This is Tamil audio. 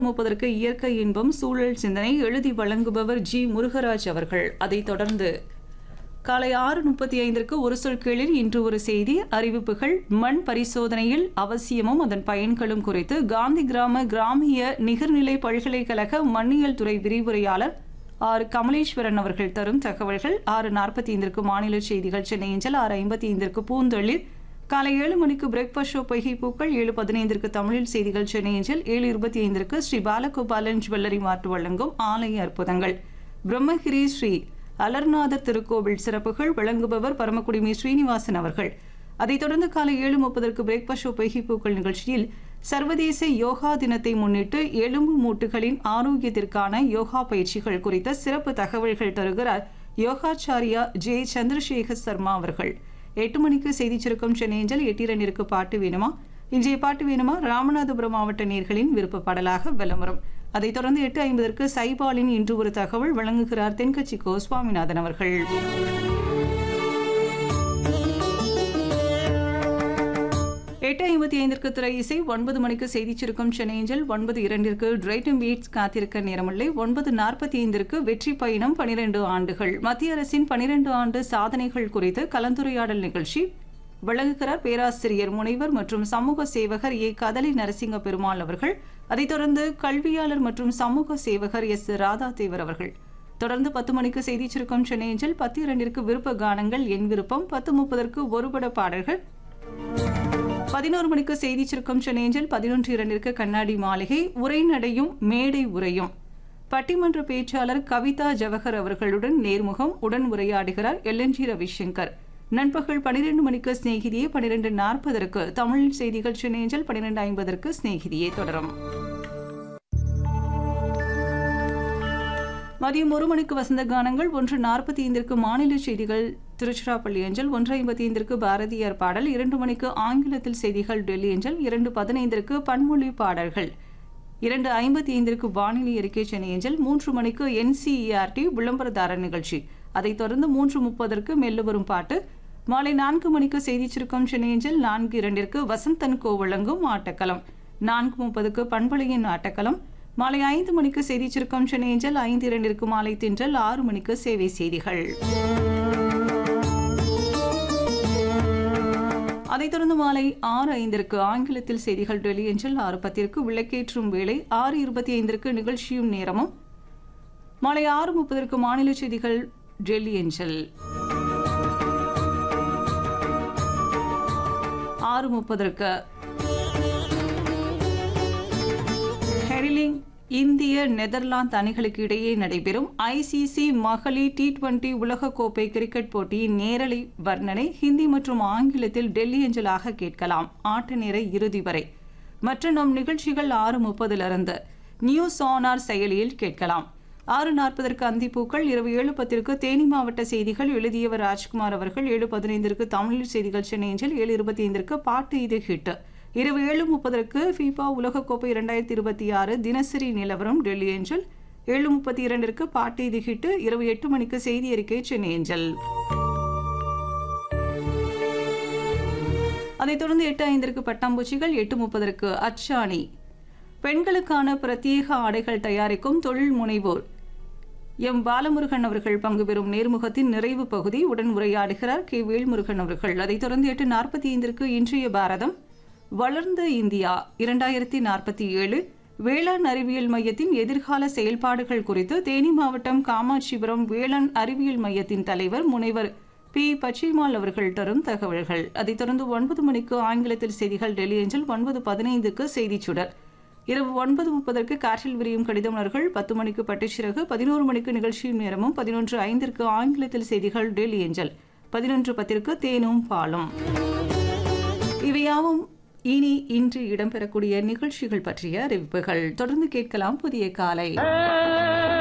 முப்பதற்கு இயற்கை இன்பம் சூழல் சிந்தனை எழுதி வழங்குபவர் ஜி முருகராஜ் அவர்கள் அதைத் தொடர்ந்து காலை ஆறு முப்பத்தி ஐந்திற்கு ஒரு சொல் கீழில் இன்று ஒரு செய்தி அறிவிப்புகள் மண் பரிசோதனையில் அவசியமும் அதன் பயன்களும் குறித்து காந்தி கிராம கிராமிய நிகர்நிலை பல்கலைக்கழக மண்ணியல் துறை விரிவுரையாளர் ஆர் கமலேஸ்வரன் அவர்கள் தரும் தகவல்கள் ஆறு நாற்பத்தி ஐந்திற்கு மாநில செய்திகள் சென்னை அஞ்சல் ஆறு ஐம்பத்தி ஐந்திற்கு பூந்தொழில் காலை ஏழு மணிக்கு பிரேக்ஃபாஸ்ட் ஷோ பொய்கை பூக்கள் ஏழு பதினைந்திற்கு தமிழில் செய்திகள் சென்னை அஞ்சல் ஏழு இருபத்தி ஐந்திற்கு ஸ்ரீ பாலகோபாலன் ஜுவல்லரி மார்ட் வழங்கும் ஆலய அற்புதங்கள் பிரம்மகிரி ஸ்ரீ அலர்நாதர் திருக்கோவில் சிறப்புகள் வழங்குபவர் பரமக்குடி மீ ஸ்ரீனிவாசன் அவர்கள் அதைத் தொடர்ந்து காலை ஏழு முப்பதற்கு பிரேக்ஃபாஸ்ட் ஷோ பொய்கை பூக்கள் நிகழ்ச்சியில் சர்வதேச யோகா தினத்தை முன்னிட்டு எலும்பு மூட்டுகளின் ஆரோக்கியத்திற்கான யோகா பயிற்சிகள் குறித்த சிறப்பு தகவல்கள் தருகிறார் யோகாச்சாரியா ஜே சந்திரசேகர் சர்மா அவர்கள் எட்டு மணிக்கு செய்திச் சுருக்கம் சென்னை அஞ்சல் எட்டு இரண்டிற்கு பாட்டு வேணுமா இன்றைய பாட்டு வேணுமா ராமநாதபுரம் மாவட்ட நேர்களின் விருப்ப பாடலாக விளம்பரம் அதைத் தொடர்ந்து எட்டு ஐம்பதற்கு சைபாலின் இன்று ஒரு தகவல் வழங்குகிறார் தென்கட்சி கோ சுவாமிநாதன் அவர்கள் எட்டு ஐம்பத்தி ஐந்திற்கு திரை இசை ஒன்பது மணிக்கு செய்திச் சுருக்கம் சென்னை அஞ்சல் ஒன்பது இரண்டிற்கு டிரைட்டம் பீட்ஸ் காத்திருக்க நேரமில்லை ஒன்பது நாற்பத்தி ஐந்திற்கு வெற்றி பயணம் பனிரெண்டு ஆண்டுகள் மத்திய அரசின் பனிரெண்டு ஆண்டு சாதனைகள் குறித்து கலந்துரையாடல் நிகழ்ச்சி வழங்குகிறார் பேராசிரியர் முனைவர் மற்றும் சமூக சேவகர் ஏ கதலி நரசிங்க பெருமாள் அவர்கள் அதைத் தொடர்ந்து கல்வியாளர் மற்றும் சமூக சேவகர் எஸ் ராதா தேவர் அவர்கள் தொடர்ந்து பத்து மணிக்கு செய்திச் சுருக்கம் சென்னை அஞ்சல் பத்து இரண்டிற்கு விருப்ப கானங்கள் என் விருப்பம் பத்து முப்பதற்கு ஒருபட பாடல்கள் பதினோரு மணிக்கு செய்தி சுருக்கம் சென்னையஞ்சல் பதினொன்று இரண்டிற்கு கண்ணாடி மாளிகை உரைநடையும் மேடை உரையும் பட்டிமன்ற பேச்சாளர் கவிதா ஜவஹர் அவர்களுடன் நேர்முகம் உடன் உரையாடுகிறார் எல்என்ஜி ரவிசங்கர் நண்பகல் பனிரெண்டு மணிக்கு சிநேகிதியே பனிரெண்டு நாற்பதற்கு தமிழ் செய்திகள் சென்னையஞ்சல் பனிரெண்டு ஐம்பதற்கு சிநேகிதியே தொடரும் மதியம் ஒரு மணிக்கு வசந்த கானங்கள் ஒன்று நாற்பத்தி ஐந்திற்கு மாநில செய்திகள் திருச்சிராப்பள்ளி அஞ்சல் ஒன்று ஐம்பத்தி ஐந்திற்கு பாரதியார் பாடல் இரண்டு மணிக்கு ஆங்கிலத்தில் செய்திகள் டெல்லி அஞ்சல் இரண்டு பதினைந்திற்கு பன்மொழி பாடல்கள் இரண்டு ஐம்பத்தி ஐந்திற்கு வானிலை அறிக்கை சென்னை அஞ்சல் மூன்று மணிக்கு என்சிஇஆர்டி விளம்பரதாரர் நிகழ்ச்சி அதைத் தொடர்ந்து மூன்று முப்பதற்கு மெல்ல வரும் பாட்டு மாலை நான்கு மணிக்கு செய்திச் சுருக்கம் சென்னை அஞ்சல் நான்கு இரண்டிற்கு வசந்தன் கோ வழங்கும் ஆட்டக்களம் நான்கு முப்பதுக்கு பண்பலையின் ஆட்டக்களம் மாலை ஐந்து மணிக்கு செய்தி சுருக்கம் சென்னை அஞ்சல் ஐந்து இரண்டிற்கு மாலை தின்றல் ஆறு மணிக்கு சேவை செய்திகள் அதைத் தொடர்ந்து மாலை ஆறு ஐந்திற்கு ஆங்கிலத்தில் செய்திகள் டெல்லி அஞ்சல் ஆறு பத்திற்கு விளக்கேற்றும் வேளை ஆறு இருபத்தி ஐந்திற்கு நிகழ்ச்சியும் நேரமும் மாலை ஆறு முப்பதற்கு மாநில செய்திகள் டெல்லி அஞ்சல் ஆறு முப்பதற்கு ஹெரிலிங் இந்திய நெதர்லாந்து அணிகளுக்கு இடையே நடைபெறும் ஐசிசி மகளிர் டி டுவெண்டி உலகக்கோப்பை கிரிக்கெட் போட்டியின் நேரலை வர்ணனை ஹிந்தி மற்றும் ஆங்கிலத்தில் டெல்லி அஞ்சலாக கேட்கலாம் ஆட்ட நேர இறுதி வரை மற்ற நம் நிகழ்ச்சிகள் ஆறு முப்பதிலிருந்து நியூஸ் ஆனார் செயலியில் கேட்கலாம் ஆறு நாற்பதற்கு அந்திப்பூக்கள் இரவு ஏழு பத்திற்கு தேனி மாவட்ட செய்திகள் எழுதியவர் ராஜ்குமார் அவர்கள் ஏழு பதினைந்திற்கு தமிழ் செய்திகள் சென்னை அஞ்சல் ஏழு இருபத்தி ஐந்திற்கு பாட்டு இது ஹிட் இரவு ஏழு முப்பதற்கு ஃபீஃபா உலகக்கோப்பை இரண்டாயிரத்தி இருபத்தி ஆறு தினசரி நிலவரம் டெல்லி ஏஞ்சல் ஏழு முப்பத்தி இரண்டிற்கு பாட்டு இது ஹிட்டு இரவு எட்டு மணிக்கு செய்தி அறிக்கை சென்னை ஏஞ்சல் அதைத் தொடர்ந்து எட்டு ஐந்திற்கு பட்டாம்பூச்சிகள் எட்டு முப்பதற்கு அச்சாணி பெண்களுக்கான பிரத்யேக ஆடைகள் தயாரிக்கும் தொழில் முனைவோர் எம் பாலமுருகன் அவர்கள் பங்கு பெறும் நேர்முகத்தின் நிறைவு பகுதி உடன் உரையாடுகிறார் கே வேல்முருகன் அவர்கள் அதைத் தொடர்ந்து எட்டு நாற்பத்தி ஐந்திற்கு இன்றைய பாரதம் வளர்ந்த இந்தியா இரண்டாயிரத்தி நாற்பத்தி ஏழு வேளாண் அறிவியல் மையத்தின் எதிர்கால செயல்பாடுகள் குறித்து தேனி மாவட்டம் காமாட்சிபுரம் வேளாண் அறிவியல் மையத்தின் தலைவர் முனைவர் பி பச்சிமால் அவர்கள் தரும் தகவல்கள் அதைத் தொடர்ந்து ஒன்பது மணிக்கு ஆங்கிலத்தில் செய்திகள் டெல்லி அஞ்சல் ஒன்பது பதினைந்துக்கு செய்திச் சுடர் இரவு ஒன்பது முப்பதற்கு காற்றில் விரியும் கடிதமலர்கள் பத்து மணிக்கு பட்டுச்சிறகு பதினோரு மணிக்கு நிகழ்ச்சியும் நேரமும் பதினொன்று ஐந்திற்கு ஆங்கிலத்தில் செய்திகள் டெல்லி ஏஞ்சல் பதினொன்று பத்திற்கு தேனும் பாலும் இவையாவும் இனி இன்று இடம்பெறக்கூடிய நிகழ்ச்சிகள் பற்றிய அறிவிப்புகள் தொடர்ந்து கேட்கலாம் புதிய காலை